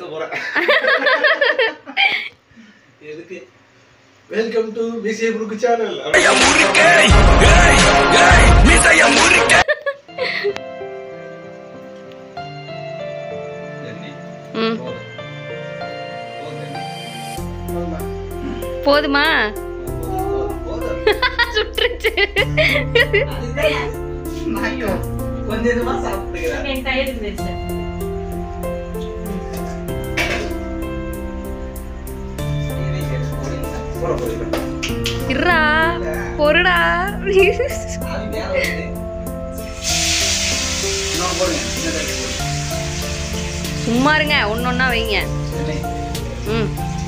பேச போறேன் எதுக்கு வெல்கம் டு மிசிய குருக்கு சேனல் ம் போதுமா சுட்டுருச்சு கொஞ்சம் இதுமா சாப்பிட்டுக்கிறேன் போட போறீங்க இருடா பொருடா அது மேல வந்து இன்னும் போடுங்க சின்ன தண்ணி போடுங்க சும்மா இருங்க ஒன்னொன்னா வைங்க எண்ணெய். ம்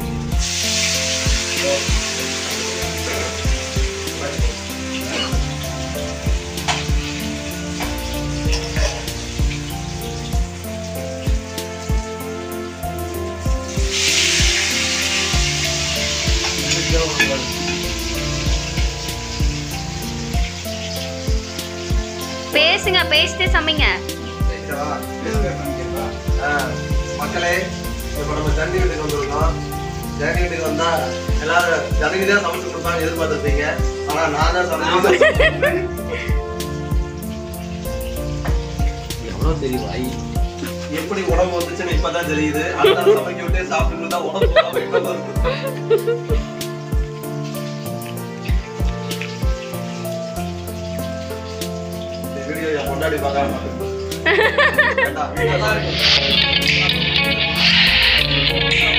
பேசுங்க பேசிட்டே சமைங்க சரிங்களா? பேசுங்க, பண்ணிக்கிறீங்களா? ஆ, மக்களே இப்ப நம்ம ஜனனி வீட்டுக்கு வந்திருக்கோம் ஜனனி வீட்டுக்கு வந்தா எல்லாரும் ஜனனி தான் சமைச்சு கொடுப்பாங்க எதிர்பார்த்திருப்பீங்க ஆனா நான் தான் சமைச்சு எவ்வளவு தெரியும் ஐ எப்படி உடம்பு வந்துச்சுன்னு இப்பதான் தெரியுது அடுத்த நாள் சமைக்க விட்டு சாப்பிட்டு இருந்தா உடம்பு வராம இப்ப வருது. இந்த வீடியோ என் முன்னாடி பார்க்காம வேண்டாம், நல்லா இருக்கும்.